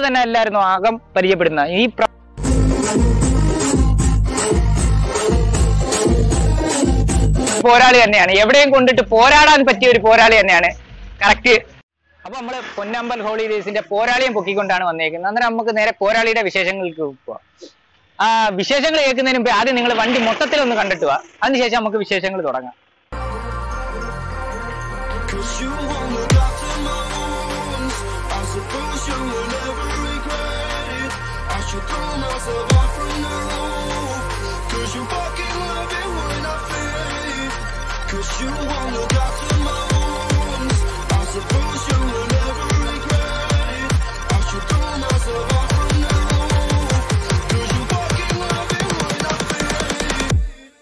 തന്നെ അല്ലായിരുന്നു ആകം പരിചയപ്പെടുന്നത് ഈ പ്ര- പോരാളി തന്നെയാണ് എവിടെയും കൊണ്ടിട്ട് പോരാടാൻ പറ്റിയ ഒരു പോരാളി തന്നെയാണ് കറക്റ്റ് അപ്പൊ നമ്മള് പൊന്നമ്പൽ ഹോളിഡേയ്സിന്റെ പോരാളിയെ പൊക്കിക്കൊണ്ടാണ് വന്നേക്കുന്നത് അന്നേരം നമുക്ക് നേരെ പോരാളിയുടെ വിശേഷങ്ങൾക്ക് പോവാം ആ വിശേഷങ്ങൾ കേൾക്കുന്നതിന് മുമ്പ് ആദ്യം നിങ്ങൾ വണ്ടി മൊത്തത്തിൽ ഒന്ന് കണ്ടിട്ട് വാ അതിനുശേഷം നമുക്ക് വിശേഷങ്ങൾ തുടങ്ങാം Cause you won't look after my wounds. I suppose you will never regret it. I should throw myself out from the roof. Cause you fucking love it when I fade. Cause you won't look after my wounds. I suppose you will never regret it. I should throw myself out from the roof. Cause you fucking love it when I fade.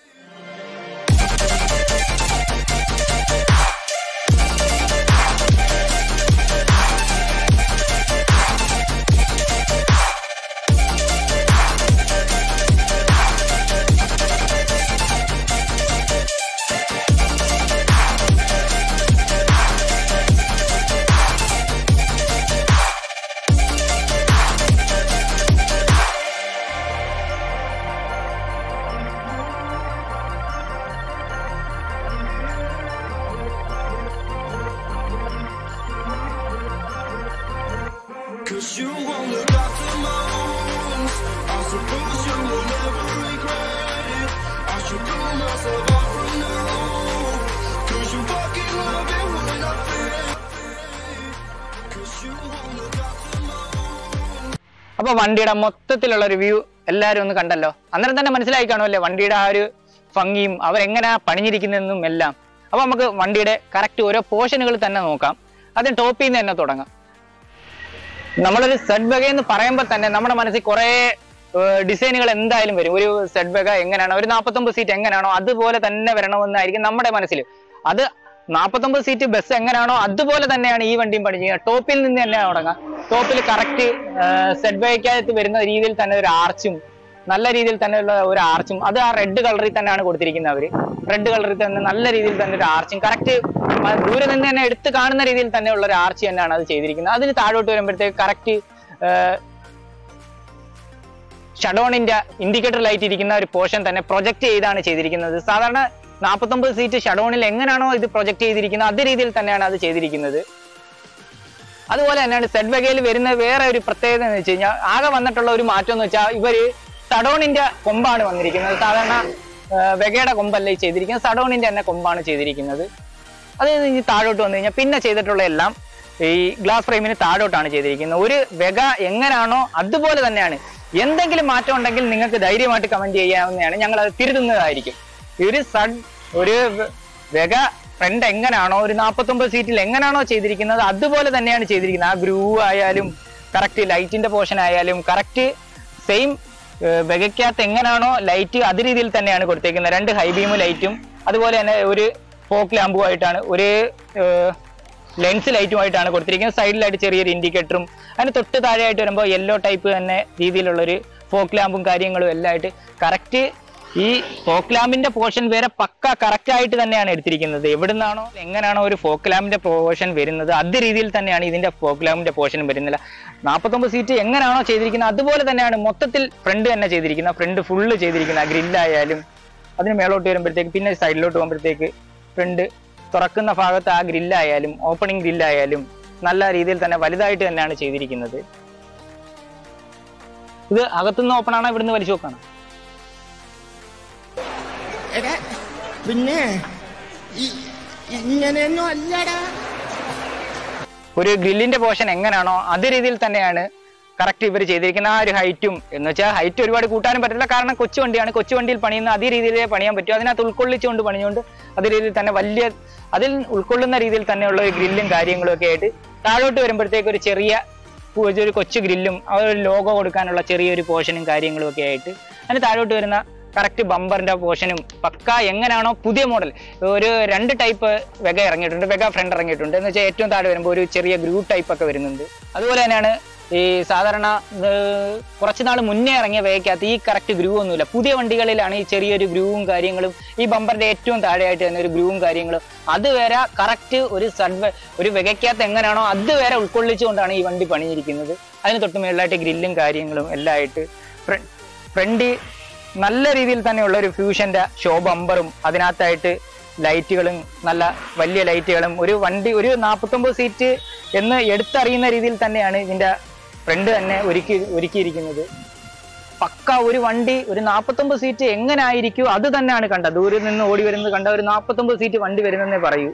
Cause you won't look after my wounds. I suppose you will never regret it. I should throw myself out from the roof. Cause you fucking love it when I fade. Cause you won't look after my wounds. അപ്പൊ വണ്ടിയുടെ മൊത്തത്തിലുള്ള ഒരു view എല്ലാവരും ഒന്ന് കണ്ടല്ലോ അന്നേരം തന്നെ മനസ്സിലായി കാണുമല്ലേ വണ്ടിയുടെ ആ ഒരു ഭംഗിയും അവരെങ്ങനെയാ പണിഞ്ഞിരിക്കുന്നതെന്നും എല്ലാം അപ്പൊ നമുക്ക് വണ്ടിയുടെ കറക്റ്റ് ഓരോ പോർഷനുകൾ തന്നെ നോക്കാം ആദ്യം ടോപ്പിൽ നിന്ന് തന്നെ തുടങ്ങാം നമ്മളൊരു സെഡ് ബഗ എന്ന് പറയുമ്പോൾ തന്നെ നമ്മുടെ മനസ്സിൽ കുറെ ഡിസൈനുകൾ എന്തായാലും വരും ഒരു സെഡ് ബഗ എങ്ങനെയാണോ ഒരു നാൽപ്പത്തൊമ്പത് സീറ്റ് എങ്ങനെയാണോ അതുപോലെ തന്നെ വരണമെന്നായിരിക്കും നമ്മുടെ മനസ്സിൽ അത് നാൽപ്പത്തൊമ്പത് സീറ്റ് ബസ് എങ്ങനെയാണോ അതുപോലെ തന്നെയാണ് ഈ വണ്ടിയും പണിഞ്ഞിരിക്കുന്നത് ടോപ്പിൽ നിന്ന് തന്നെ തുടങ്ങാം ടോപ്പിൽ കറക്റ്റ് സെഡ് ബഗയ്ക്കകത്ത് വരുന്ന രീതിയിൽ തന്നെ ഒരു ആർച്ചും നല്ല രീതിയിൽ തന്നെയുള്ള ഒരു ആർച്ചും അത് ആ റെഡ് കളറിൽ തന്നെയാണ് കൊടുത്തിരിക്കുന്നത് അവര് റെഡ് കളറിൽ തന്നെ നല്ല രീതിയിൽ തന്നെ ഒരു ആർച്ചും കറക്റ്റ് ദൂരെ നിന്ന് തന്നെ എടുത്ത് കാണുന്ന രീതിയിൽ തന്നെയുള്ള ഒരു ആർച്ച് തന്നെയാണ് അത് ചെയ്തിരിക്കുന്നത് അതിന് താഴോട്ട് വരുമ്പോഴത്തേക്ക് കറക്റ്റ് ഷഡോണിന്റെ ഇൻഡിക്കേറ്റർ ലൈറ്റ് ഇരിക്കുന്ന ഒരു പോർഷൻ തന്നെ പ്രൊജക്ട് ചെയ്താണ് ചെയ്തിരിക്കുന്നത് സാധാരണ നാൽപ്പത്തൊമ്പത് സീറ്റ് ഷഡോണിൽ എങ്ങനെയാണോ ഇത് പ്രൊജക്ട് ചെയ്തിരിക്കുന്നത് അതേ രീതിയിൽ തന്നെയാണ് അത് ചെയ്തിരിക്കുന്നത് അതുപോലെ തന്നെയാണ് സെഡ് വകയിൽ വരുന്ന വേറെ ഒരു പ്രത്യേകത എന്ന് വെച്ച് കഴിഞ്ഞാൽ ആകെ വന്നിട്ടുള്ള ഒരു മാറ്റം എന്ന് വെച്ചാൽ ഇവര് സഡോണിന്റെ കൊമ്പാണ് വന്നിരിക്കുന്നത് സാധാരണ ആ, വെഗയുടെ കൊമ്പല്ല ഈ ചെയ്തിരിക്കുന്നത് സഡോണിന്റെ തന്നെ കൊമ്പാണ് ചെയ്തിരിക്കുന്നത് അത് കഴിഞ്ഞ് താഴോട്ട് വന്നു കഴിഞ്ഞാൽ പിന്നെ ചെയ്തിട്ടുള്ള എല്ലാം ഈ ഗ്ലാസ് ഫ്രെയിമിന് താഴോട്ടാണ് ചെയ്തിരിക്കുന്നത് ഒരു വെഗ എങ്ങനെയാണോ അതുപോലെ തന്നെയാണ് എന്തെങ്കിലും മാറ്റം ഉണ്ടെങ്കിൽ നിങ്ങൾക്ക് ധൈര്യമായിട്ട് കമന്റ് ചെയ്യാവുന്നതാണ് ഞങ്ങൾ അത് തിരുത്തുന്നതായിരിക്കും ഈ ഒരു സഡ് ഒരു വെ- വെഗ ഫ്രണ്ട് എങ്ങനെയാണോ ഒരു നാൽപ്പത്തൊമ്പത് സീറ്റിൽ എങ്ങനെയാണോ ചെയ്തിരിക്കുന്നത് അതുപോലെ തന്നെയാണ് ചെയ്തിരിക്കുന്നത് ആ ഗ്രൂവ് ആയാലും കറക്റ്റ് ലൈറ്റിന്റെ പോർഷൻ ആയാലും കറക്റ്റ് സെയിം വെഗയ്ക്കകത്ത് എങ്ങനെയാണോ ലൈറ്റ് അത് രീതിയിൽ തന്നെയാണ് കൊടുത്തേക്കുന്നത് രണ്ട് ഹൈ ബീം ലൈറ്റും അതുപോലെ തന്നെ ഒരു ഫോക്ക് ലാമ്പുമായിട്ടാണ് ഒരു ലെൻസ് ലൈറ്റുമായിട്ടാണ് കൊടുത്തിരിക്കുന്നത് സൈഡിലായിട്ട് ചെറിയൊരു ഇൻഡിക്കേറ്ററും അതിന് തൊട്ട് താഴെയായിട്ട് വരുമ്പോൾ യെല്ലോ ടൈപ്പ് തന്നെ രീതിയിലുള്ളൊരു ഫോക്ക് ലാമ്പും കാര്യങ്ങളും എല്ലാം ആയിട്ട് കറക്റ്റ് ഈ ഫോക്ക് ലാമ്പിന്റെ പോർഷൻ വരെ പക്ക കറക്റ്റ് ആയിട്ട് തന്നെയാണ് എടുത്തിരിക്കുന്നത് എവിടുന്നാണോ എങ്ങനെയാണോ ഒരു ഫോക്ക് ലാമ്പിന്റെ പോർഷൻ വരുന്നത് അത് രീതിയിൽ തന്നെയാണ് ഇതിന്റെ ഫോക്ക് ലാമ്പിന്റെ പോർഷൻ വരുന്നില്ല നാൽപ്പത്തൊമ്പത് സീറ്റ് എങ്ങനെയാണോ ചെയ്തിരിക്കുന്നത് അതുപോലെ തന്നെയാണ് മൊത്തത്തിൽ ഫ്രണ്ട് തന്നെ ചെയ്തിരിക്കുന്നത് ഫ്രണ്ട് ഫുള്ള് ചെയ്തിരിക്കുന്നത് ഗ്രില്ലായാലും അതിന് മേളോട്ട് വരുമ്പോഴത്തേക്ക് പിന്നെ സൈഡിലോട്ട് പോകുമ്പോഴത്തേക്ക് ഫ്രണ്ട് തുറക്കുന്ന ഭാഗത്ത് ആ ഗ്രില്ലായാലും ഓപ്പണിംഗ് ഗ്രില്ലായാലും നല്ല രീതിയിൽ തന്നെ വലുതായിട്ട് തന്നെയാണ് ചെയ്തിരിക്കുന്നത് ഇത് അകത്തുനിന്ന് ഓപ്പൺ ആണോ ഇവിടുന്ന് വലിച്ചു നോക്കാണോ എടാ പിന്നെ ഈ- ഇങ്ങനെയൊന്നും അല്ലടാ ഒരു ഗ്രില്ലിന്റെ പോർഷൻ എങ്ങനെയാണോ അതേ രീതിയിൽ തന്നെയാണ് കറക്റ്റ് ഇവർ ചെയ്തിരിക്കുന്ന ആ ഒരു ഹൈറ്റും എന്ന് വെച്ചാൽ ഹൈറ്റ് ഒരുപാട് കൂട്ടാനും പറ്റില്ല കാരണം കൊച്ചു വണ്ടിയാണ് കൊച്ചു വണ്ടിയിൽ പണിയുന്ന അതേ രീതിയിലേ പണിയാൻ പറ്റും അതിനകത്ത് ഉൾക്കൊള്ളിച്ചുകൊണ്ട് പണിയുകൊണ്ട് അതേ രീതിയിൽ തന്നെ വലിയ അതിൽ ഉൾക്കൊള്ളുന്ന രീതിയിൽ തന്നെയുള്ള ഒരു ഗ്രില്ലും കാര്യങ്ങളും ഒക്കെ ആയിട്ട് താഴോട്ട് വരുമ്പോഴത്തേക്ക് ഒരു ചെറിയ പു- ഒരു കൊച്ചു ഗ്രില്ലും ആ ഒരു ലോഗോ കൊടുക്കാനുള്ള ചെറിയൊരു പോർഷനും കാര്യങ്ങളും ഒക്കെ ആയിട്ട് അതിന് താഴോട്ട് വരുന്ന കറക്റ്റ് ബമ്പറിന്റെ പോർഷനും പക്ക എങ്ങനെയാണോ പുതിയ മോഡൽ ഒരു രണ്ട് ടൈപ്പ് വെഗ ഇറങ്ങിയിട്ടുണ്ട് വെഗ ഫ്രണ്ട് ഇറങ്ങിയിട്ടുണ്ട് എന്ന് വെച്ചാൽ ഏറ്റവും താഴെ വരുമ്പോൾ ഒരു ചെറിയ ഗ്രൂ ടൈപ്പ് ഒക്കെ വരുന്നുണ്ട് അതുപോലെ തന്നെയാണ് ഈ സാധാരണ ഏർ, കുറച്ച് നാൾ മുന്നേ ഇറങ്ങിയ വേക്കകത്ത് ഈ കറക്റ്റ് ഗ്രൂ ഒന്നുമില്ല പുതിയ വണ്ടികളിലാണ് ഈ ചെറിയൊരു ഗ്രൂവും കാര്യങ്ങളും ഈ ബമ്പറിന്റെ ഏറ്റവും താഴെയായിട്ട് തന്നെ ഒരു ഗ്രൂവും കാര്യങ്ങളും അതുവരെ കറക്റ്റ് ഒരു സഡ്വ ഒരു വെകയ്ക്കകത്ത് എങ്ങനെയാണോ അതുവരെ ഉൾക്കൊള്ളിച്ചുകൊണ്ടാണ് ഈ വണ്ടി പണിഞ്ഞിരിക്കുന്നത് അതിന് തൊട്ട് മേളിലായിട്ട് ഗ്രില്ലും കാര്യങ്ങളും എല്ലാം ആയിട്ട് ഫ്രണ്ട് നല്ല രീതിയിൽ തന്നെയുള്ള ഒരു ഫ്യൂഷന്റെ ഷോ ബമ്പറും അതിനകത്തായിട്ട് ലൈറ്റുകളും നല്ല വലിയ ലൈറ്റുകളും ഒരു വണ്ടി ഒരു നാൽപ്പത്തൊമ്പത് സീറ്റ് എന്ന് എടുത്തറിയുന്ന രീതിയിൽ തന്നെയാണ് ഇതിന്റെ ഫ്രണ്ട് തന്നെ ഒരുക്കി ഒരുക്കിയിരിക്കുന്നത് പക്ക ഒരു വണ്ടി ഒരു നാൽപ്പത്തൊമ്പത് സീറ്റ് എങ്ങനെ ആയിരിക്കും അത് തന്നെയാണ് കണ്ട ദൂരെ നിന്ന് ഓടി വരുന്നത് കണ്ട ഒരു നാൽപ്പത്തൊമ്പത് സീറ്റ് വണ്ടി വരുന്നെന്നേ പറയൂ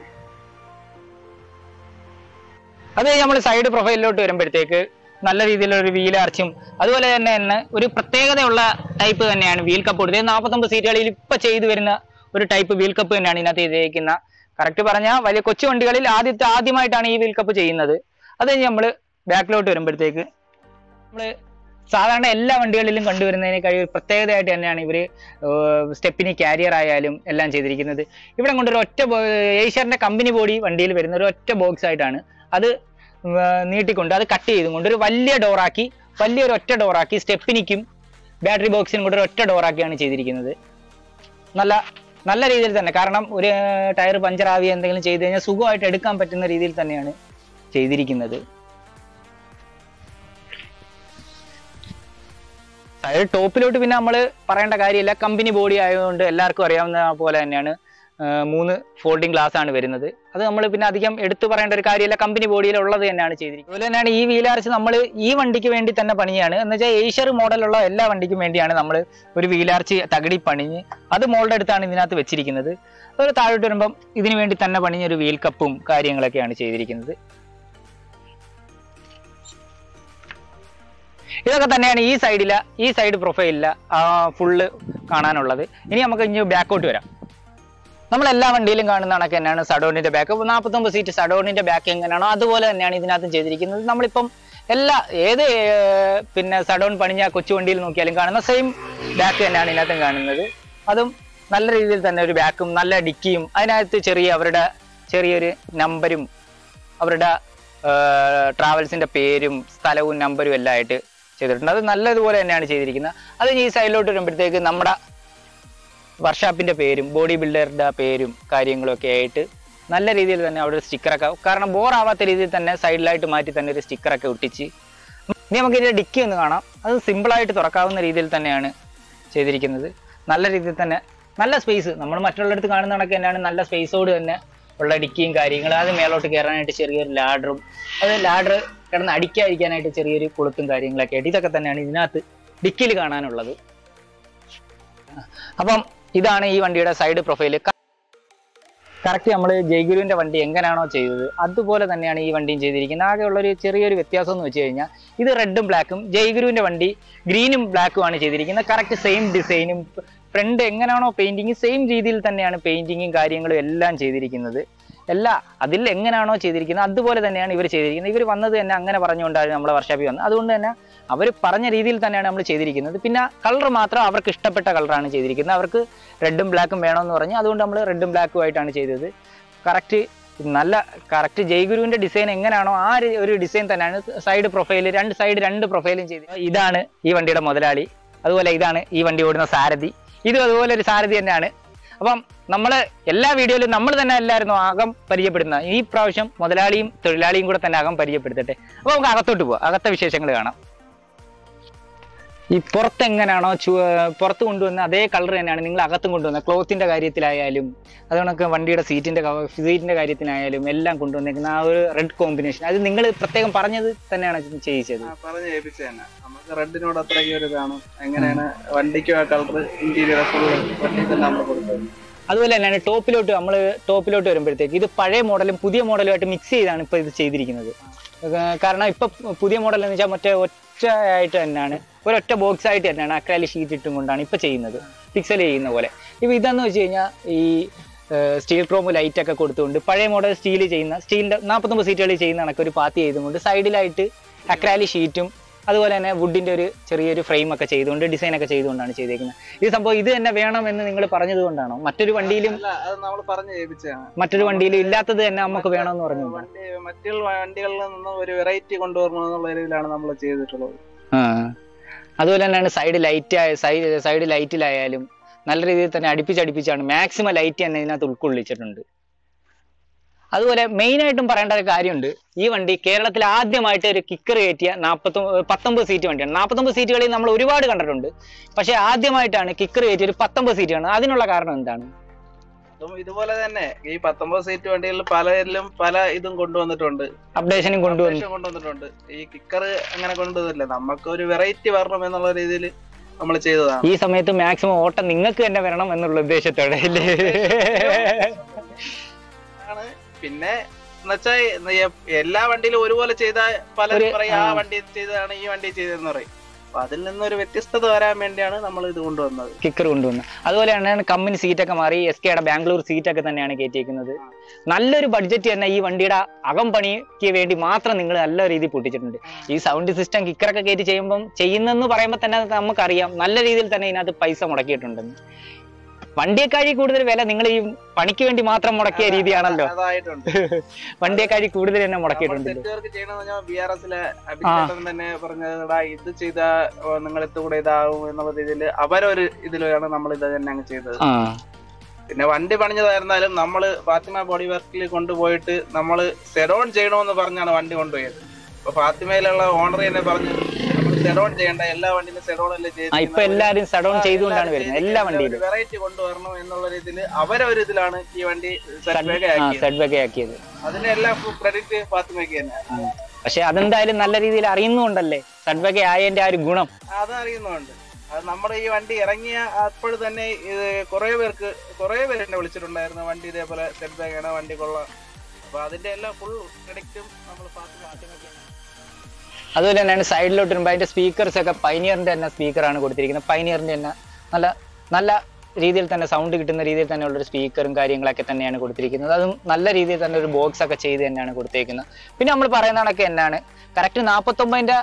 അത് നമ്മൾ സൈഡ് പ്രൊഫൈലിലോട്ട് വരുമ്പോഴത്തേക്ക് നല്ല രീതിയിലുള്ള ഒരു വീൽ ആർച്ചും അതുപോലെ തന്നെ തന്നെ ഒരു പ്രത്യേകതയുള്ള ടൈപ്പ് തന്നെയാണ് വീൽ കപ്പ് കൊടുത്തത് നാൽപ്പത്തൊമ്പത് സീറ്റുകളിൽ ഇപ്പൊ ചെയ്തു വരുന്ന ഒരു ടൈപ്പ് വീൽ കപ്പ് തന്നെയാണ് ഇതിനകത്ത് ചെയ്തേക്കുന്ന കറക്റ്റ് പറഞ്ഞാൽ വലിയ കൊച്ചു വണ്ടികളിൽ ആദ്യത്തെ ആദ്യമായിട്ടാണ് ഈ വീൽ കപ്പ് ചെയ്യുന്നത് അത് കഴിഞ്ഞ് നമ്മൾ ബാക്കിലോട്ട് വരുമ്പോഴത്തേക്ക് നമ്മള് സാധാരണ എല്ലാ വണ്ടികളിലും കണ്ടുവരുന്നതിനേക്കാൾ ഒരു പ്രത്യേകതയായിട്ട് തന്നെയാണ് ഇവര് സ്റ്റെപ്പിനി കാരിയർ ആയാലും എല്ലാം ചെയ്തിരിക്കുന്നത് ഇവിടെ കൊണ്ട് ഒരു ഒറ്റ ഏഷ്യറിന്റെ കമ്പനി ബോഡി വണ്ടിയിൽ വരുന്ന ഒരു ഒറ്റ ബോക്സ് ആയിട്ടാണ് അത് ഉം, ആ, നീട്ടിക്കൊണ്ട് അത് കട്ട് ചെയ്തും കൊണ്ട് ഒരു വലിയ ഡോറാക്കി വലിയൊരു ഒറ്റ ഡോറാക്കി സ്റ്റെപ്പിനിക്കും ബാറ്ററി ബോക്സിനും കൂടെ ഒരു ഒറ്റ ഡോറാക്കിയാണ് ചെയ്തിരിക്കുന്നത് നല്ല നല്ല രീതിയിൽ തന്നെ കാരണം ഒരു ടയർ പഞ്ചർ ആവുക എന്തെങ്കിലും ചെയ്ത് കഴിഞ്ഞാൽ സുഖമായിട്ട് എടുക്കാൻ പറ്റുന്ന രീതിയിൽ തന്നെയാണ് ചെയ്തിരിക്കുന്നത് അതായത് ടോപ്പിലോട്ട് പിന്നെ നമ്മൾ പറയേണ്ട കാര്യമില്ല കമ്പനി ബോഡി ആയതുകൊണ്ട് എല്ലാവർക്കും അറിയാവുന്ന പോലെ തന്നെയാണ് ആ, മൂന്ന് ഫോൾഡിംഗ് ഗ്ലാസ് ആണ് വരുന്നത് അത് നമ്മൾ പിന്നെ അധികം എടുത്തു പറയേണ്ട ഒരു കാര്യമില്ല കമ്പനി ബോഡിയിൽ ഉള്ളത് തന്നെയാണ് ചെയ്തിരിക്കുന്നത് അതുപോലെ തന്നെയാണ് ഈ വീലാർച്ച് നമ്മൾ ഈ വണ്ടിക്ക് വേണ്ടി തന്നെ പണിയാണ് എന്ന് വെച്ചാൽ ഏഷ്യർ മോഡലുള്ള എല്ലാ വണ്ടിക്കും വേണ്ടിയാണ് നമ്മൾ ഒരു വീലാർച്ച് തകടി പണിഞ്ഞ് അത് മോളുടെ അടുത്താണ് ഇതിനകത്ത് വെച്ചിരിക്കുന്നത് ഒരു താഴോട്ട് വരുമ്പം ഇതിനു വേണ്ടി തന്നെ പണിഞ്ഞ ഒരു വീൽ കപ്പും കാര്യങ്ങളൊക്കെയാണ് ചെയ്തിരിക്കുന്നത് ഇതൊക്കെ തന്നെയാണ് ഈ സൈഡില ഈ സൈഡ് പ്രൊഫൈലില ഫുള്ള് കാണാനുള്ളത് ഇനി നമുക്ക് ഇനി ബാക്കോട്ട് വരാം നമ്മൾ എല്ലാ വണ്ടിയിലും കാണുന്ന കണക്ക് തന്നെയാണ് സഡോണിന്റെ ബാക്ക് നാൽപ്പത്തൊമ്പത് സീറ്റ് സഡോണിന്റെ ബാക്ക് എങ്ങനെയാണോ അതുപോലെ തന്നെയാണ് ഇതിനകത്തും ചെയ്തിരിക്കുന്നത് നമ്മളിപ്പം എല്ലാ ഏത് ഏർ, പിന്നെ സഡോൺ പണിഞ്ഞ കൊച്ചു വണ്ടിയിൽ നോക്കിയാലും കാണുന്ന സെയിം ബാക്ക് തന്നെയാണ് ഇതിനകത്തും കാണുന്നത് അതും നല്ല രീതിയിൽ തന്നെ ഒരു ബാക്കും നല്ല ഡിക്കിയും അതിനകത്ത് ചെറിയ അവരുടെ ചെറിയൊരു നമ്പരും അവരുടെ ട്രാവൽസിന്റെ പേരും സ്ഥലവും നമ്പരും എല്ലാം ആയിട്ട് ചെയ്തിട്ടുണ്ട് അത് നല്ലതുപോലെ തന്നെയാണ് ചെയ്തിരിക്കുന്നത് അത് ഈ സൈഡിലോട്ട് വരുമ്പോഴത്തേക്ക് നമ്മുടെ വർഷാപ്പിന്റെ പേരും ബോഡി ബിൽഡറുടെ പേരും കാര്യങ്ങളും ഒക്കെ ആയിട്ട് നല്ല രീതിയിൽ തന്നെ അവിടെ സ്റ്റിക്കറൊക്കെ കാരണം ബോർ ആവാത്ത രീതിയിൽ തന്നെ സൈഡിലായിട്ട് മാറ്റി തന്നെ ഒരു സ്റ്റിക്കറൊക്കെ ഒട്ടിച്ച് ഇനി നമുക്ക് ഇതിന്റെ ഡിക്കി ഒന്ന് കാണാം അത് സിമ്പിളായിട്ട് തുറക്കാവുന്ന രീതിയിൽ തന്നെയാണ് ചെയ്തിരിക്കുന്നത് നല്ല രീതിയിൽ തന്നെ നല്ല സ്പേസ് നമ്മൾ മറ്റുള്ളിടത്ത് കാണുന്ന കണക്ക് തന്നെയാണ് നല്ല സ്പേസോട് തന്നെ ഉള്ള ഡിക്കിയും കാര്യങ്ങളും അത് മേലോട്ട് കയറാനായിട്ട് ചെറിയൊരു ലാഡറും അത് ലാഡർ കിടന്ന് അടിക്കാതിരിക്കാനായിട്ട് ചെറിയൊരു കൊളുത്തും കാര്യങ്ങളൊക്കെ ആയിട്ട് ഇതൊക്കെ തന്നെയാണ് ഇതിനകത്ത് ഡിക്കിയിൽ കാണാനുള്ളത് അപ്പം ഇതാണ് ഈ വണ്ടിയുടെ സൈഡ് പ്രൊഫൈല് കറക്റ്റ് നമ്മൾ ജയ്ഗുരുവിന്റെ വണ്ടി എങ്ങനെയാണോ ചെയ്തത് അതുപോലെ തന്നെയാണ് ഈ വണ്ടിയും ചെയ്തിരിക്കുന്നത് ആകെയുള്ള ഒരു ചെറിയൊരു വ്യത്യാസം എന്ന് വെച്ച് കഴിഞ്ഞാൽ ഇത് റെഡും ബ്ലാക്കും ജയ്ഗുരുവിന്റെ വണ്ടി ഗ്രീനും ബ്ലാക്കും ആണ് ചെയ്തിരിക്കുന്നത് കറക്റ്റ് സെയിം ഡിസൈനും ഫ്രണ്ട് എങ്ങനെയാണോ പെയിന്റിങ് സെയിം രീതിയിൽ തന്നെയാണ് പെയിന്റിങ്ങും കാര്യങ്ങളും എല്ലാം ചെയ്തിരിക്കുന്നത് എല്ലാ അതിൽ എങ്ങനെയാണോ ചെയ്തിരിക്കുന്നത് അതുപോലെ തന്നെയാണ് ഇവർ ചെയ്തിരിക്കുന്നത് ഇവർ വന്നത് തന്നെ അങ്ങനെ പറഞ്ഞുകൊണ്ടാണ് നമ്മളെ വർഷാപ്പിൽ വന്നത് അതുകൊണ്ട് തന്നെ അവർ പറഞ്ഞ രീതിയിൽ തന്നെയാണ് നമ്മൾ ചെയ്തിരിക്കുന്നത് പിന്നെ കളർ മാത്രം അവർക്ക് ഇഷ്ടപ്പെട്ട കളറാണ് ചെയ്തിരിക്കുന്നത് അവർക്ക് റെഡും ബ്ലാക്കും വേണമെന്ന് പറഞ്ഞു അതുകൊണ്ട് നമ്മൾ റെഡും ബ്ലാക്കും ആയിട്ടാണ് ചെയ്തത് കറക്റ്റ് നല്ല കറക്റ്റ് ജയ്ഗുരുവിന്റെ ഡിസൈൻ എങ്ങനെയാണോ ആ ഒരു- ഒരു ഡിസൈൻ തന്നെയാണ് സൈഡ് പ്രൊഫൈൽ രണ്ട് സൈഡ് രണ്ട് പ്രൊഫൈലും ചെയ്ത് ഇതാണ് ഈ വണ്ടിയുടെ മുതലാളി അതുപോലെ ഇതാണ് ഈ വണ്ടി ഓടുന്ന സാരഥി ഇതും അതുപോലെ ഒരു സാരഥി തന്നെയാണ് അപ്പം നമ്മൾ എല്ലാ വീഡിയോയിലും നമ്മൾ തന്നെ അല്ലായിരുന്നു അകം പരിചയപ്പെടുന്നത് ഈ പ്രാവശ്യം മുതലാളിയും തൊഴിലാളിയും കൂടെ തന്നെ അകം പരിചയപ്പെടുത്തട്ടെ അപ്പൊ നമുക്ക് അകത്തോട്ട് പോവാം അകത്തെ വിശേഷങ്ങൾ കാണാം ഈ പുറത്ത് എങ്ങനെയാണോ ചു പുറത്ത് കൊണ്ടുവന്ന അതേ കളർ തന്നെയാണ് നിങ്ങൾ അകത്തും കൊണ്ടുവന്നത് ക്ലോത്തിന്റെ കാര്യത്തിലായാലും അതുകൊണ്ടൊക്കെ വണ്ടിയുടെ സീറ്റിന്റെ സീറ്റിന്റെ കാര്യത്തിനായാലും എല്ലാം കൊണ്ടുവന്നേക്കുന്ന ആ ഒരു റെഡ് കോമ്പിനേഷൻ അത് നിങ്ങൾ പ്രത്യേകം പറഞ്ഞത് തന്നെയാണ് ഇത് ചെയ്യിച്ചത് ആ, പറഞ്ഞ് ഏൽപ്പിച്ച തന്നെ നമുക്ക് റെഡിനോട് അത്രയ്ക്ക് ഒരു ഇതാണ് എങ്ങനെയാണ് വണ്ടിക്കും ആ കളർ ഇന്റീരിയർ ഫുള്ള് വണ്ടി തന്നെ നമ്മൾ കൊടുത്തത് അതുപോലെ തന്നെയാണ് ടോപ്പിലോട്ട് നമ്മൾ ടോപ്പിലോട്ട് വരുമ്പോഴത്തേക്ക് ഇത് പഴയ മോഡലും പുതിയ മോഡലുമായിട്ട് മിക്സ് ചെയ്താണ് ഇപ്പൊ ഇത് ചെയ്തിരിക്കുന്നത് ഏർ കാരണം ഇപ്പൊ പുതിയ മോഡൽ എന്ന് വെച്ചാൽ മറ്റേ ഒറ്റ ആയിട്ട് തന്നെയാണ് ഒരൊറ്റ ബോക്സ് ആയിട്ട് തന്നെയാണ് അക്രാലി ഷീറ്റ് ഇട്ടും കൊണ്ടാണ് ഇപ്പൊ ചെയ്യുന്നത് പിക്സൽ ചെയ്യുന്ന പോലെ ഇപ്പൊ ഇതെന്ന് വെച്ച് കഴിഞ്ഞാൽ ഈ സ്റ്റീൽ ക്രോം ലൈറ്റ് ഒക്കെ കൊടുത്തുകൊണ്ട് പഴയ മോഡൽ സ്റ്റീൽ ചെയ്യുന്ന സ്റ്റീലിന്റെ നാൽപ്പത്തൊമ്പത് സീറ്റുകളിൽ ചെയ്യുന്ന കണക്ക് ഒരു പാത്തി ചെയ്തുകൊണ്ട് സൈഡിലായിട്ട് അക്രാലി ഷീറ്റും അതുപോലെ തന്നെ വുഡിന്റെ ഒരു ചെറിയൊരു ഫ്രെയിം ഒക്കെ ചെയ്തുകൊണ്ട് ഡിസൈൻ ഒക്കെ ചെയ്തുകൊണ്ടാണ് ചെയ്തേക്കുന്നത് ഈ സംഭവം ഇത് തന്നെ വേണമെന്ന് നിങ്ങൾ പറഞ്ഞത് കൊണ്ടാണോ മറ്റൊരു വണ്ടിയിലും അല്ല അത് നമ്മൾ പറഞ്ഞു ഏൽപ്പിച്ചതാണ് മറ്റൊരു വണ്ടിയിലും ഇല്ലാത്തത് തന്നെ നമുക്ക് വേണമെന്ന് പറഞ്ഞു വണ്ടി മറ്റുള്ള വണ്ടികളിൽ നിന്ന് ഒരു വെറൈറ്റി കൊണ്ടുവരണം എന്നുള്ള രീതിയിലാണ് നമ്മൾ ചെയ്തിട്ടുള്ളത് ആ അതുപോലെ തന്നെയാണ് സൈഡ് ലൈറ്റ് സൈഡ് സൈഡ് ലൈറ്റിലായാലും നല്ല രീതിയിൽ തന്നെ അടുപ്പിച്ചടുപ്പിച്ചാണ് മാക്സിമം ലൈറ്റ് തന്നെ ഇതിനകത്ത് ഉൾക്കൊള്ളിച്ചിട്ടുണ്ട് അതുപോലെ മെയിൻ ആയിട്ടും പറയേണ്ട ഒരു കാര്യമുണ്ട് ഈ വണ്ടി കേരളത്തിൽ ആദ്യമായിട്ട് ഒരു കിക്കർ കയറ്റിയ നാൽപ്പത്തൊമ്പത് പത്തൊമ്പത് സീറ്റ് വണ്ടിയാണ് നാൽപ്പത്തൊമ്പത് സീറ്റുകളിൽ നമ്മൾ ഒരുപാട് കണ്ടിട്ടുണ്ട് പക്ഷെ ആദ്യമായിട്ടാണ് കിക്കർ കയറ്റിയ ഒരു പത്തൊമ്പത് സീറ്റ് ആണ് അതിനുള്ള കാരണം എന്താണ് അതും ഇതുപോലെ തന്നെ ഈ പത്തൊമ്പത് സീറ്റ് വണ്ടികളിൽ പലരിലും പല ഇതും കൊണ്ടുവന്നിട്ടുണ്ട് അപ്ഡേഷനും കൊണ്ടുവന്നു അപ്ഡേഷൻ കൊണ്ടുവന്നിട്ടുണ്ട് ഈ കിക്കർ അങ്ങനെ കൊണ്ടുവന്നില്ല നമുക്ക് ഒരു വെറൈറ്റി വരണം എന്നുള്ള രീതിയിൽ നമ്മൾ ചെയ്തതാണ് ഈ സമയത്ത് മാക്സിമം ഓട്ടം നിങ്ങൾക്ക് തന്നെ വരണം എന്നുള്ള ഉദ്ദേശത്തോടെ അല്ലേ ആണ് പിന്നെ എന്നുവെച്ചാൽ എല്ലാ വണ്ടിയിലും ഒരുപോലെ ചെയ്താൽ പലരും ഒരു- പറയും ആ ആ. വണ്ടി ചെയ്തതാണ് ഈ വണ്ടി ചെയ്തതെന്ന് പറയും അപ്പൊ അതിൽ നിന്നൊരു വ്യത്യസ്തത വരാൻ വേണ്ടിയാണ് നമ്മൾ ഇത് കൊണ്ടുവന്നത് കിക്കർ കൊണ്ടുവന്നു അതുപോലെ തന്നെയാണ് കമ്പനി സീറ്റൊക്കെ മാറി എസ് കെയുടെ ബാംഗ്ലൂർ സീറ്റൊക്കെ തന്നെയാണ് കയറ്റിയേക്കുന്നത് നല്ലൊരു ബഡ്ജറ്റ് തന്നെ ഈ വണ്ടിയുടെ അകം പണിക്ക് വേണ്ടി മാത്രം നിങ്ങൾ നല്ല രീതിയിൽ പൊട്ടിച്ചിട്ടുണ്ട് ഈ സൗണ്ട് സിസ്റ്റം കിക്കറൊക്കെ കയറ്റി ചെയ്യുമ്പം ചെയ്യുന്നെന്ന് പറയുമ്പോൾ തന്നെ നമുക്കറിയാം നല്ല രീതിയിൽ തന്നെ ഇതിനകത്ത് പൈസ മുടക്കിയിട്ടുണ്ടെന്ന് വണ്ടിയെക്കാഴി കൂടുതൽ വില നിങ്ങൾ ഈ പണിക്ക് വേണ്ടി മാത്രം മുടക്കിയ രീതിയാണല്ലോ അതായിട്ടുണ്ട് വണ്ടിയെക്കാഴി കൂടുതൽ തന്നെ നമ്മൾ മുടക്കിയിട്ടുണ്ട് തെറ്റുകാർക്ക് ചെയ്യണമെന്ന് പറഞ്ഞാൽ ബി ആർ എസിലെ അഭിചേട്ടൻ തന്നെ പറഞ്ഞതാ ഇത് ചെയ്ത നിങ്ങൾ കൂടെ ഇതാവും എന്നുള്ള രീതിയിൽ അവരൊരു ഇതിലാണ് നമ്മൾ ഇത് തന്നെ അങ്ങ് ചെയ്തത് ആ പിന്നെ വണ്ടി പണിഞ്ഞതായിരുന്നാലും നമ്മള് ഫാത്തിമ ബോഡി വർക്കിൽ കൊണ്ടുപോയിട്ട് നമ്മൾ സെഡോൺ ചെയ്യണമെന്ന് പറഞ്ഞാണ് വണ്ടി കൊണ്ടുപോയത് അപ്പൊ ഫാത്തിമയിലുള്ള ഓണർ തന്നെ പറഞ്ഞു നമ്മൾ സെഡോൺ ചെയ്യണ്ട എല്ലാ വണ്ടിയിലും സെഡോൺ അല്ലേ ആ ഇപ്പൊ എല്ലാരും സഡൗൺ ചെയ്തുകൊണ്ടാണ് വരുന്നത് എല്ലാ വണ്ടിയിലും വെറൈറ്റി കൊണ്ടുവരണം എന്നുള്ള രീതിയിൽ അവരൊരു ഇതിലാണ് ഈ വണ്ടി സെറ്റ് ആ ആക്കിയത് സെഡ് ബാക്ക് ആക്കിയത് അതിനെല്ലാം ക്രെഡിറ്റ് ഫാത്തിമയ്ക്ക് തന്നെ പക്ഷെ അതെന്തായാലും നല്ല രീതിയിൽ അറിയുന്നുണ്ടല്ലേ സെഡ് ബാക്ക് ആയതിന്റെ ആ ഒരു ഗുണം അതറിയുന്നുണ്ട് അത് നമ്മുടെ ഈ വണ്ടി ഇറങ്ങിയ അപ്പോൾ തന്നെ ഇത് കുറെ പേർക്ക് കുറെ പേര് എന്നെ വിളിച്ചിട്ടുണ്ടായിരുന്നു വണ്ടി ഇതേപോലെ സെറ്റ് ബാഗ് ആണ് വണ്ടി കൊള്ളാം അപ്പൊ അതിന്റെ എല്ലാം ഫുൾ ക്രെഡിറ്റും നമ്മൾ ഫാത്തിമ അതുപോലെ തന്നെയാണ് സൈഡിലോട്ട് വരുമ്പോൾ അതിന്റെ സ്പീക്കേഴ്സ് ഒക്കെ പൈനിയറിന്റെ തന്നെ സ്പീക്കറാണ് കൊടുത്തിരിക്കുന്നത് പൈനിയറിന്റെ തന്നെ നല്ല നല്ല രീതിയിൽ തന്നെ സൗണ്ട് കിട്ടുന്ന രീതിയിൽ തന്നെ ഉള്ളൊരു സ്പീക്കറും കാര്യങ്ങളൊക്കെ തന്നെയാണ് കൊടുത്തിരിക്കുന്നത് അതും നല്ല രീതിയിൽ തന്നെ ഒരു ബോക്സ് ഒക്കെ ചെയ്ത് തന്നെയാണ് കൊടുത്തേക്കുന്നത് പിന്നെ നമ്മൾ പറയുന്ന കണക്ക് തന്നെയാണ് കറക്റ്റ് നാൽപ്പത്തൊമ്പതിന്റെ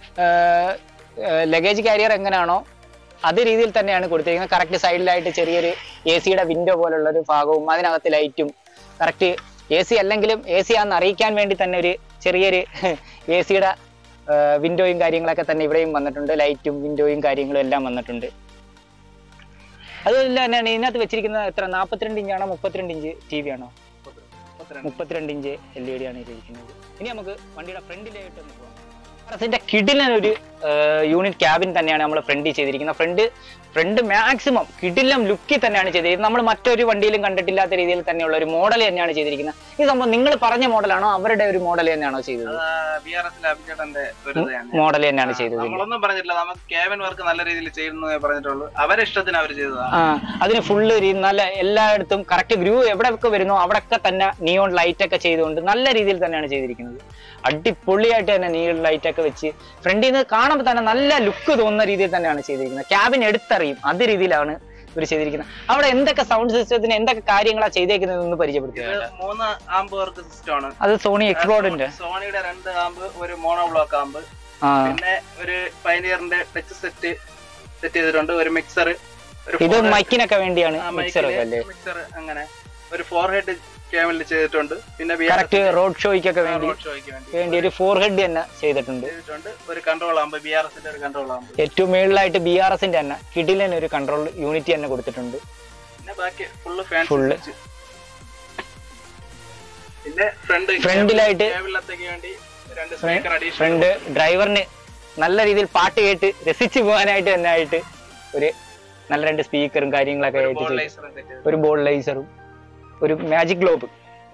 ലഗേജ് കാരിയർ എങ്ങനെയാണോ അതേ രീതിയിൽ തന്നെയാണ് കൊടുത്തിരിക്കുന്നത് കറക്റ്റ് സൈഡിലായിട്ട് ചെറിയൊരു എ സിയുടെ വിൻഡോ പോലുള്ള ഒരു ഭാഗവും അതിനകത്ത് ലൈറ്റും കറക്റ്റ് എ സി അല്ലെങ്കിലും എ സി ആണെന്ന് അറിയിക്കാൻ വേണ്ടി തന്നെ ഒരു ചെറിയൊരു എ സിയുടെ വിൻഡോയും കാര്യങ്ങളൊക്കെ തന്നെ ഇവിടെയും വന്നിട്ടുണ്ട് ലൈറ്റും വിൻഡോയും കാര്യങ്ങളും എല്ലാം വന്നിട്ടുണ്ട് അതുപോലെ തന്നെയാണ് ഇതിനകത്ത് വെച്ചിരിക്കുന്നത് എത്ര നാൽപ്പത്തിരണ്ട് ഇഞ്ചാണോ മുപ്പത്തിരണ്ട് ഇഞ്ച് ടി വി ആണോ മുപ്പത്തിരണ്ട് ഇഞ്ച് എൽ ഇ ഡി ആണ് ഇതിരിക്കുന്നത് ഇനി നമുക്ക് വണ്ടിയുടെ ഫ്രണ്ടിലായിട്ട് ഒന്ന് പോകാം അതിന്റെ കിടിലൊരു യൂണിറ്റ് ക്യാബിൻ തന്നെയാണ് നമ്മൾ ഫ്രണ്ടിൽ ചെയ്തിരിക്കുന്നത് ഫ്രണ്ട് ഫ്രണ്ട് മാക്സിമം കിടിലം ലുക്കിൽ തന്നെയാണ് ചെയ്തിരിക്കുന്നത് നമ്മൾ മറ്റൊരു വണ്ടിയിലും കണ്ടിട്ടില്ലാത്ത രീതിയിൽ തന്നെയുള്ള ഒരു മോഡൽ തന്നെയാണ് ചെയ്തിരിക്കുന്നത് ഈ സംഭവം നിങ്ങൾ പറഞ്ഞ മോഡലാണോ അവരുടെ ഒരു മോഡൽ തന്നെയാണോ ചെയ്തത് ബി ആർ എസിലെ അഭിചേട്ടന്റെ ഒരു ഇത് തന്നെ മോഡൽ തന്നെയാണ് ചെയ്തത് നമ്മളൊന്നും പറഞ്ഞിട്ടില്ല നമുക്ക് ക്യാബിൻ വർക്ക് നല്ല രീതിയിൽ ചെയ്യുന്നതേ പറഞ്ഞിട്ടുള്ളൂ അവരെ ഇഷ്ടത്തിന് അവർ ചെയ്തതാണ് ആ അതിന് ഫുള്ള് നല്ല എല്ലായിടത്തും കറക്റ്റ് ഗ്രൂ എവിടെയൊക്കെ വരുന്നോ അവിടെയൊക്കെ തന്നെ നിയോൺ ലൈറ്റ് ഒക്കെ ചെയ്തുകൊണ്ട് നല്ല രീതിയിൽ തന്നെയാണ് ചെയ്തിരിക്കുന്നത് അടിപൊളിയായിട്ട് തന്നെ നിയോൺ ലൈറ്റ് ഒക്കെ വെച്ച് ഫ്രണ്ടിൽ നിന്ന് കാണുമ്പോൾ തന്നെ നല്ല ലുക്ക് തോന്നുന്ന രീതിയിൽ തന്നെയാണ് ചെയ്തിരിക്കുന്നത് ക്യാബിൻ എടുത്തറിയും അത് രീതിയിലാണ് ഇവർ ചെയ്തിരിക്കുന്നത് അവിടെ എന്തൊക്കെ സൗണ്ട് സിസ്റ്റത്തിന് എന്തൊക്കെ കാര്യങ്ങളാണ് ചെയ്തേക്കുന്നത് എന്ന് പരിചയപ്പെടുത്തുക ഇത് മൂന്ന് ആമ്പ് വർക്ക് സിസ്റ്റം ആണ് അത് സോണി എക്സ്പ്ലോഡിന്റെ സോണിയുടെ രണ്ട് ആമ്പ് ഒരു മോണോ ബ്ലോക്ക് ആമ്പ് ആ പിന്നെ ഒരു പൈനിയറിന്റെ ടച്ച് സെറ്റ് സെറ്റ് ചെയ്തിട്ടുണ്ട് ഒരു മിക്സർ ഒരു ഇത് മൈക്കിനൊക്കെ വേണ്ടിയാണ് മിക്സർ ഒക്കെ അല്ലേ മിക്സർ അങ്ങനെ ഒരു ഫോർ ഹെഡ് ക്യാമലിൽ ചെയ്തിട്ടുണ്ട് പിന്നെ കറക്റ്റ് റോഡ് ഷോയ്ക്കൊക്കെ വേണ്ടി റോഡ് ഷോയ്ക്ക് വേണ്ടി വേണ്ടി ഒരു ഫോർ ഹെഡ് തന്നെ ചെയ്തിട്ടുണ്ട് ചെയ്തിട്ടുണ്ട് ഒരു കൺട്രോൾ ആമ്പ് ബി ആർ എസിന്റെ ഒരു കൺട്രോൾ ആമ്പ് ഏറ്റവും മേളിലായിട്ട് ബി ആർ എസിന്റെ തന്നെ കിഡിലിന് ഒരു കൺട്രോൾ യൂണിറ്റ് തന്നെ കൊടുത്തിട്ടുണ്ട് പിന്നെ ബാക്കി ഫുള്ള് ഫാൻ Full. പിന്നെ ഫ്രണ്ട് ഫ്രണ്ടിലായിട്ട് കേബിളിലത്തേക്ക് വേണ്ടി രണ്ട് സ്പീക്കർ അഡീഷണൽ ഫ്രണ്ട് ഡ്രൈവറിന് നല്ല രീതിയിൽ പാട്ട് കേട്ട് രസിച്ചു പോകാനായിട്ട് തന്നെ ആയിട്ട് ഒരു നല്ല രണ്ട് സ്പീക്കറും കാര്യങ്ങളൊക്കെ ആയിട്ട് ബോൾ ചെയ്തു. ലൈസർ സെറ്റ് ചെയ്തു ഒരു ബോൾ ലൈസറും ഒരു മാജിക് ഗ്ലോബ്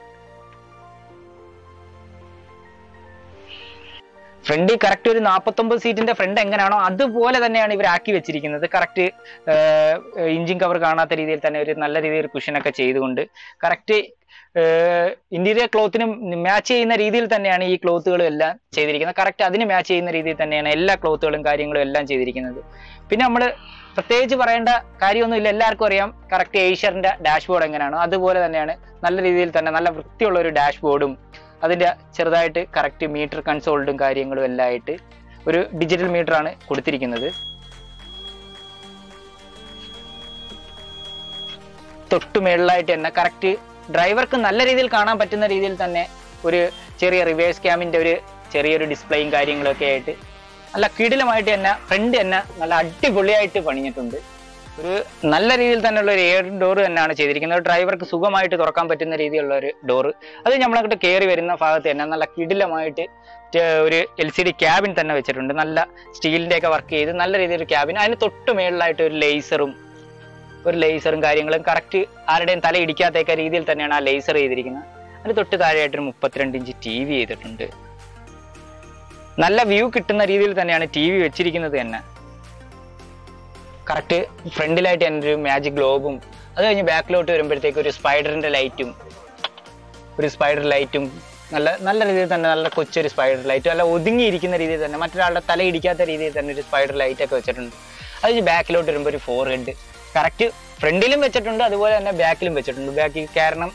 ഫ്രണ്ട് കറക്റ്റ് ഒരു നാൽപ്പത്തൊമ്പത് സീറ്റിന്റെ ഫ്രണ്ട് എങ്ങനെയാണോ അതുപോലെ തന്നെയാണ് ഇവർ ആക്കി വെച്ചിരിക്കുന്നത് കറക്റ്റ് ഇഞ്ചിൻ കവർ കാണാത്ത രീതിയിൽ തന്നെ ഒരു നല്ല രീതിയിൽ കുഷനൊക്കെ ചെയ്തുകൊണ്ട് കറക്റ്റ് ഇന്റീരിയർ ക്ലോത്തിന് മാച്ച് ചെയ്യുന്ന രീതിയിൽ തന്നെയാണ് ഈ ക്ലോത്തുകളും എല്ലാം ചെയ്തിരിക്കുന്നത് കറക്റ്റ് അതിന് മാച്ച് ചെയ്യുന്ന രീതിയിൽ തന്നെയാണ് എല്ലാ ക്ലോത്തുകളും കാര്യങ്ങളും എല്ലാം ചെയ്തിരിക്കുന്നത് പിന്നെ നമ്മൾ പ്രത്യേകിച്ച് പറയേണ്ട കാര്യമൊന്നുമില്ല എല്ലാവർക്കും അറിയാം കറക്റ്റ് ഏഷ്യറിന്റെ ഡാഷ്ബോർഡ് എങ്ങനെയാണോ അതുപോലെ തന്നെയാണ് നല്ല രീതിയിൽ തന്നെ നല്ല വൃത്തിയുള്ള ഒരു ഡാഷ്ബോർഡും അതിന്റെ ചെറുതായിട്ട് കറക്റ്റ് മീറ്റർ കൺസോൾഡും കാര്യങ്ങളും എല്ലാം ആയിട്ട് ഒരു ഡിജിറ്റൽ മീറ്റർ ആണ് കൊടുത്തിരിക്കുന്നത് തൊട്ടു മേളിലായിട്ട് തന്നെ കറക്റ്റ് ഡ്രൈവർക്ക് നല്ല രീതിയിൽ കാണാൻ പറ്റുന്ന രീതിയിൽ തന്നെ ഒരു ചെറിയ റിവേഴ്സ് ക്യാമിന്റെ ഒരു ചെറിയൊരു ഡിസ്പ്ലേയും കാര്യങ്ങളൊക്കെ ആയിട്ട് നല്ല കിടിലമായിട്ട് തന്നെ ഫ്രണ്ട് തന്നെ നല്ല അടിപൊളിയായിട്ട് പണിഞ്ഞിട്ടുണ്ട് ഒരു നല്ല രീതിയിൽ തന്നെയുള്ള ഒരു എയർ ഡോർ തന്നെയാണ് ചെയ്തിരിക്കുന്നത് ഡ്രൈവർക്ക് സുഖമായിട്ട് തുറക്കാൻ പറ്റുന്ന രീതിയിലുള്ള ഒരു ഡോറ് അത് നമ്മളങ്ങോട്ട് കയറി വരുന്ന ഭാഗത്ത് തന്നെ നല്ല കിടിലമായിട്ട് റ്റ- ഒരു എൽ സി ഡി ക്യാബിൻ തന്നെ വെച്ചിട്ടുണ്ട് നല്ല സ്റ്റീലിന്റെ ഒക്കെ വർക്ക് ചെയ്ത് നല്ല രീതിയിൽ ക്യാബിൻ അതിന് തൊട്ട് മേളിലായിട്ട് ഒരു ലേസറും ഒരു ലേസറും കാര്യങ്ങളും കറക്റ്റ് ആരുടെയും തല ഇടിക്കാത്തേക്ക രീതിയിൽ തന്നെയാണ് ആ ലേസർ ചെയ്തിരിക്കുന്നത് അതിന് തൊട്ട് താഴെയായിട്ട് ഒരു മുപ്പത്തിരണ്ട് ഇഞ്ച് ടി വി ചെയ്തിട്ടുണ്ട് നല്ല വ്യൂ കിട്ടുന്ന രീതിയിൽ തന്നെയാണ് ടി വി വെച്ചിരിക്കുന്നത് തന്നെ കറക്റ്റ് ഫ്രണ്ടിലായിട്ട് എൻ്റെ ഒരു മാജിക് ഗ്ലോബും അത് കഴിഞ്ഞ് ബാക്കിലോട്ട് വരുമ്പോഴത്തേക്ക് ഒരു സ്പൈഡറിന്റെ ലൈറ്റും ഒരു സ്പൈഡർ ലൈറ്റും നല്ല നല്ല രീതിയിൽ തന്നെ നല്ല കൊച്ചൊരു സ്പൈഡർ ലൈറ്റും നല്ല ഒതുങ്ങിയിരിക്കുന്ന രീതിയിൽ തന്നെ മറ്റൊരാളുടെ തല ഇടിക്കാത്ത രീതിയിൽ തന്നെ ഒരു സ്പൈഡർ ലൈറ്റ് ഒക്കെ വെച്ചിട്ടുണ്ട് അത് കഴിഞ്ഞ് ബാക്കിലോട്ട് വരുമ്പോൾ ഒരു ഫോർ ഹെഡ് കറക്റ്റ് ഫ്രണ്ടിലും വെച്ചിട്ടുണ്ട് അതുപോലെ തന്നെ ബാക്കിലും വെച്ചിട്ടുണ്ട് ബാക്കിൽ കാരണം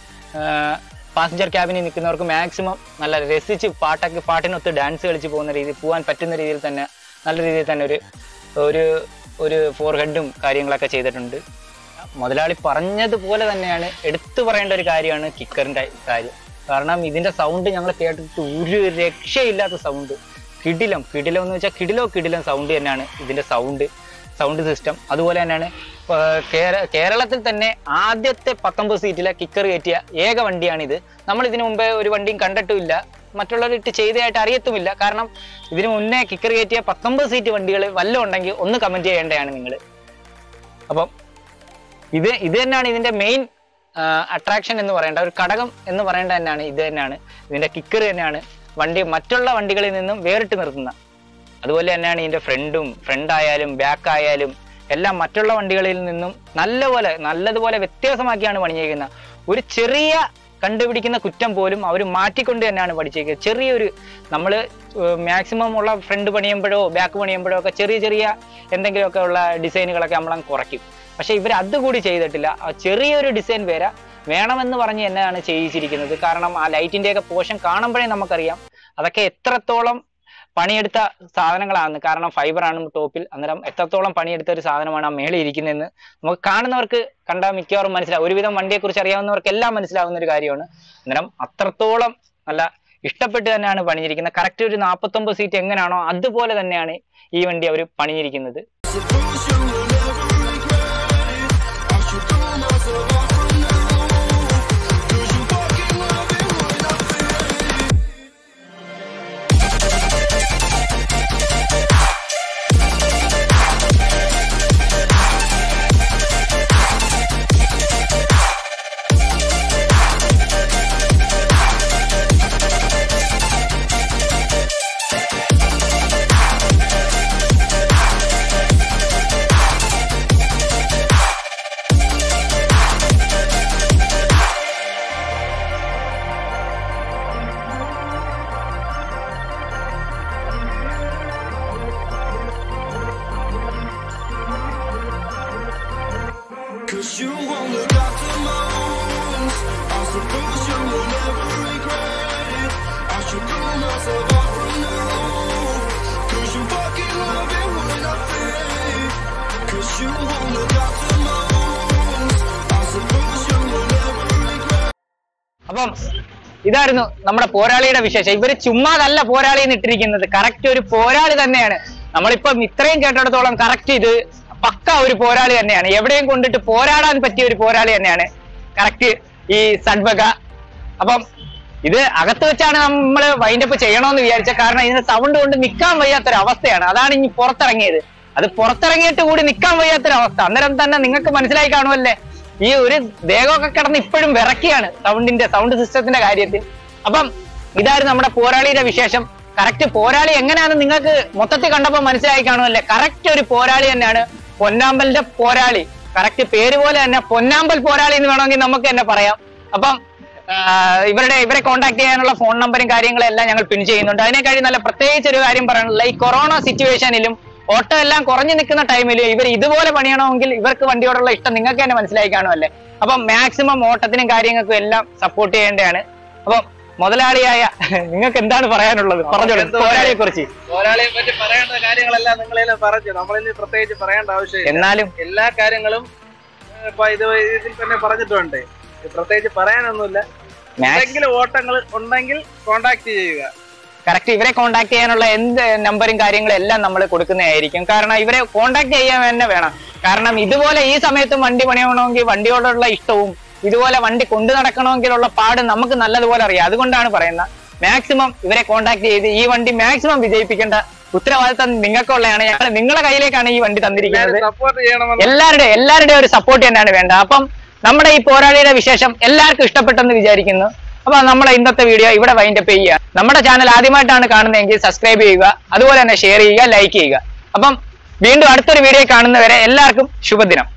പാസഞ്ചർ ക്യാബിനിൽ നിൽക്കുന്നവർക്ക് മാക്സിമം നല്ല രസിച്ച് പാട്ടൊക്കെ പാട്ടിനൊത്ത് ഡാൻസ് കളിച്ച് പോകുന്ന രീതിയിൽ പോകാൻ പറ്റുന്ന രീതിയിൽ തന്നെ നല്ല രീതിയിൽ തന്നെ ഒരു ഒരു ഒരു ഫോർ ഹെഡും കാര്യങ്ങളൊക്കെ ചെയ്തിട്ടുണ്ട് മുതലാളി പറഞ്ഞതുപോലെ തന്നെയാണ് എടുത്തു പറയേണ്ട ഒരു കാര്യമാണ് കിക്കറിന്റെ കാര്യം കാരണം ഇതിന്റെ സൗണ്ട് ഞങ്ങൾ കേട്ടിട്ട് ഒരു രക്ഷയില്ലാത്ത സൗണ്ട് കിടിലം കിടിലം എന്ന് വെച്ചാൽ കിടിലോ കിടിലം സൗണ്ട് തന്നെയാണ് ഇതിന്റെ സൗണ്ട് സൗണ്ട് സിസ്റ്റം അതുപോലെ തന്നെയാണ് ആ, കേര- കേരളത്തിൽ തന്നെ ആദ്യത്തെ പത്തൊമ്പത് സീറ്റിലെ കിക്കർ കയറ്റിയ ഏക വണ്ടിയാണിത് നമ്മൾ ഇതിനു മുമ്പേ ഒരു വണ്ടിയും കണ്ടിട്ടുമില്ല മറ്റുള്ളവരിട്ട് ചെയ്തതായിട്ട് അറിയത്തുമില്ല കാരണം ഇതിനു മുന്നേ കിക്കർ കയറ്റിയ പത്തൊമ്പത് സീറ്റ് വണ്ടികൾ വല്ലതും ഉണ്ടെങ്കിൽ ഒന്ന് കമന്റ് ചെയ്യേണ്ടതാണ് നിങ്ങൾ അപ്പം ഇത് ഇത് തന്നെയാണ് ഇതിന്റെ മെയിൻ അട്രാക്ഷൻ എന്ന് പറയേണ്ട ഒരു ഘടകം എന്ന് പറയേണ്ട തന്നെയാണ് ഇത് തന്നെയാണ് ഇതിന്റെ കിക്കർ തന്നെയാണ് വണ്ടി മറ്റുള്ള വണ്ടികളിൽ നിന്നും വേറിട്ട് നിർത്തുന്ന അതുപോലെ തന്നെയാണ് ഇതിന്റെ ഫ്രണ്ടും ഫ്രണ്ട് ആയാലും ബാക്ക് ആയാലും എല്ലാം മറ്റുള്ള വണ്ടികളിൽ നിന്നും നല്ലപോലെ നല്ലതുപോലെ വ്യത്യാസമാക്കിയാണ് പണിഞ്ഞിരിക്കുന്നത് ഒരു ചെറിയ കണ്ടുപിടിക്കുന്ന കുറ്റം പോലും അവർ മാറ്റിക്കൊണ്ട് തന്നെയാണ് പഠിച്ചിരിക്കുന്നത് ചെറിയൊരു നമ്മൾ മാക്സിമം ഉള്ള ഫ്രണ്ട് പണിയുമ്പോഴോ ബാക്ക് പണിയുമ്പോഴോ ഒക്കെ ചെറിയ ചെറിയ എന്തെങ്കിലുമൊക്കെ ഉള്ള ഡിസൈനുകളൊക്കെ നമ്മളങ്ങ് കുറയ്ക്കും പക്ഷെ ഇവർ അതുകൂടി ചെയ്തിട്ടില്ല ആ ചെറിയൊരു ഡിസൈൻ വരെ വേണമെന്ന് പറഞ്ഞ് തന്നെയാണ് ചെയ്യിച്ചിരിക്കുന്നത് കാരണം ആ ലൈറ്റിന്റെയൊക്കെ പോർഷൻ കാണുമ്പോഴേ നമുക്കറിയാം അതൊക്കെ എത്രത്തോളം പണിയെടുത്ത സാധനങ്ങളാണ് കാരണം ഫൈബർ ആണ് ടോപ്പിൽ അന്നേരം എത്രത്തോളം പണിയെടുത്ത ഒരു സാധനമാണ് ആ മേളിൽ ഇരിക്കുന്നതെന്ന് നമുക്ക് കാണുന്നവർക്ക് കണ്ടാൽ മിക്കവാറും മനസ്സിലാവും ഒരുവിധം വണ്ടിയെക്കുറിച്ച് അറിയാവുന്നവർക്ക് എല്ലാം മനസ്സിലാവുന്ന ഒരു കാര്യമാണ് അന്നേരം അത്രത്തോളം നല്ല ഇഷ്ടപ്പെട്ട് തന്നെയാണ് പണിഞ്ഞിരിക്കുന്നത് കറക്റ്റ് ഒരു നാൽപ്പത്തൊമ്പത് സീറ്റ് എങ്ങനെയാണോ അതുപോലെ തന്നെയാണ് ഈ വണ്ടി അവർ പണിഞ്ഞിരിക്കുന്നത് Suppose you will never regret it. I should throw myself off from the roof. Cause you fucking love it when I feel it. Cause you won't look after my wounds. I suppose you will never regret it. I should throw myself off from the roof. Cause you fucking love it when I feel it. Cause you won't look after my wounds. I suppose you will never regret അപ്പം ഇതായിരുന്നു നമ്മുടെ പോരാളിയുടെ വിശേഷം ഇവര് ചുമ്മാതല്ല പോരാളി എന്ന് ഇട്ടിരിക്കുന്നത് correct ഒരു പോരാളി തന്നെയാണ് നമ്മളിപ്പം ഇത്രയും കേട്ടിടത്തോളം കറക്റ്റ് ഇത് പക്ക ഒരു പോരാളി തന്നെയാണ് എവിടെയും കൊണ്ടിട്ട് പോരാടാൻ പറ്റിയ ഒരു പോരാളി തന്നെയാണ് കറക്റ്റ് ഈ സഡ്ബക അപ്പം ഇത് അകത്ത് വെച്ചാണ് നമ്മൾ വൈൻഡപ്പ് ചെയ്യണമെന്ന് വിചാരിച്ച കാരണം ഇതിന് സൗണ്ട് കൊണ്ട് നിൽക്കാൻ വയ്യാത്തൊരു അവസ്ഥയാണ് അതാണ് ഇനി പുറത്തിറങ്ങിയത് അത് പുറത്തിറങ്ങിയിട്ട് കൂടി നിൽക്കാൻ വയ്യാത്തൊരു അവസ്ഥ അന്നേരം തന്നെ നിങ്ങൾക്ക് മനസ്സിലായി കാണുമല്ലേ ഈ ഒരു ദേഹമൊക്കെ കിടന്ന് ഇപ്പോഴും വിറക്കിയാണ് സൗണ്ടിന്റെ സൗണ്ട് സിസ്റ്റത്തിന്റെ കാര്യത്തിൽ അപ്പം ഇതായിരുന്നു നമ്മുടെ പോരാളിയുടെ വിശേഷം കറക്റ്റ് പോരാളി എങ്ങനെയാണെന്ന് നിങ്ങൾക്ക് മൊത്തത്തിൽ കണ്ടപ്പോൾ മനസ്സിലായി കാണുമല്ലേ കറക്റ്റ് ഒരു പോരാളി തന്നെയാണ് പൊന്നാമ്പലിന്റെ പോരാളി കറക്റ്റ് പേര് പോലെ തന്നെ പൊന്നാമ്പൽ പോരാളി എന്ന് വേണമെങ്കിൽ നമുക്ക് തന്നെ പറയാം അപ്പം ആ, ഇവരുടെ ഇവരെ കോൺടാക്ട് ചെയ്യാനുള്ള ഫോൺ നമ്പറും കാര്യങ്ങളും എല്ലാം ഞങ്ങൾ പിൻ ചെയ്യുന്നുണ്ട് അതിനേക്കാളും നല്ല പ്രത്യേകിച്ച് ഒരു കാര്യം പറയാനുള്ള ഈ കൊറോണ സിറ്റുവേഷനിലും ഓട്ടോ എല്ലാം കുറഞ്ഞു നിൽക്കുന്ന ടൈമിൽ ഇവർ ഇതുപോലെ പണിയണമെങ്കിൽ ഇവർക്ക് വണ്ടിയോടുള്ള ഇഷ്ടം നിങ്ങൾക്ക് തന്നെ മനസ്സിലായി കാണുമല്ലേ അപ്പം മാക്സിമം ഓട്ടത്തിനും കാര്യങ്ങൾക്കും എല്ലാം സപ്പോർട്ട് ചെയ്യേണ്ടതാണ് അപ്പം മുതലാളിയായ നിങ്ങൾക്ക് എന്താണ് പറയാനുള്ളത് പറഞ്ഞോളൂ എന്ത് പോരാളിയെ കുറിച്ച് പോരാളിയെ പറ്റി പറയേണ്ട കാര്യങ്ങളെല്ലാം നിങ്ങളെല്ലാം പറഞ്ഞു നമ്മളിനി പ്രത്യേകിച്ച് പറയേണ്ട ആവശ്യമില്ല എന്നാലും എല്ലാ കാര്യങ്ങളും ഏഹ്, ഇപ്പൊ ഇത് ഇതിൽ തന്നെ പറഞ്ഞിട്ടുണ്ട് ഇത് പ്രത്യേകിച്ച് പറയാനൊന്നുമില്ല മാക്സ് എന്തെങ്കിലും ഓട്ടങ്ങൾ ഉണ്ടെങ്കിൽ കോണ്ടാക്ട് ചെയ്യുക കറക്റ്റ് ഇവരെ കോൺടാക്ട് ചെയ്യാനുള്ള എന്ത് നമ്പറും കാര്യങ്ങളും എല്ലാം നമ്മൾ കൊടുക്കുന്നതായിരിക്കും കാരണം ഇവരെ കോൺടാക്ട് ചെയ്യാൻ തന്നെ വേണം കാരണം ഇതുപോലെ ഈ സമയത്തും വണ്ടി പണിയണമെങ്കിൽ വണ്ടിയോടുള്ള ഇഷ്ടവും ഇതുപോലെ വണ്ടി കൊണ്ടു നടക്കണമെങ്കിലുള്ള പാട് നമുക്ക് നല്ലതുപോലെ അറിയാം അതുകൊണ്ടാണ് പറയുന്നത് മാക്സിമം ഇവരെ കോൺടാക്ട് ചെയ്ത് ഈ വണ്ടി മാക്സിമം വിജയിപ്പിക്കേണ്ട ഉത്തരവാദിത്തം നിങ്ങൾക്കുള്ളതാണ് ഞങ്ങൾ നിങ്ങളെ കയ്യിലേക്കാണ് ഈ വണ്ടി തന്നിരിക്കുന്നത് സപ്പോർട്ട് ചെയ്യണമെന്ന് എല്ലാവരുടെ എല്ലാവരുടെയും ഒരു സപ്പോർട്ട് തന്നെയാണ് വേണ്ടത് അപ്പം നമ്മുടെ ഈ പോരാളിയുടെ വിശേഷം എല്ലാവർക്കും ഇഷ്ടപ്പെട്ടെന്ന് വിചാരിക്കുന്നു അപ്പൊ നമ്മളെ ഇന്നത്തെ വീഡിയോ ഇവിടെ വൈൻഡപ്പ് ചെയ്യുക നമ്മുടെ ചാനൽ ആദ്യമായിട്ടാണ് കാണുന്നതെങ്കിൽ സബ്സ്ക്രൈബ് ചെയ്യുക അതുപോലെ തന്നെ ഷെയർ ചെയ്യുക ലൈക്ക് ചെയ്യുക അപ്പം വീണ്ടും അടുത്തൊരു വീഡിയോ കാണുന്നവരെ എല്ലാവർക്കും ശുഭദിനം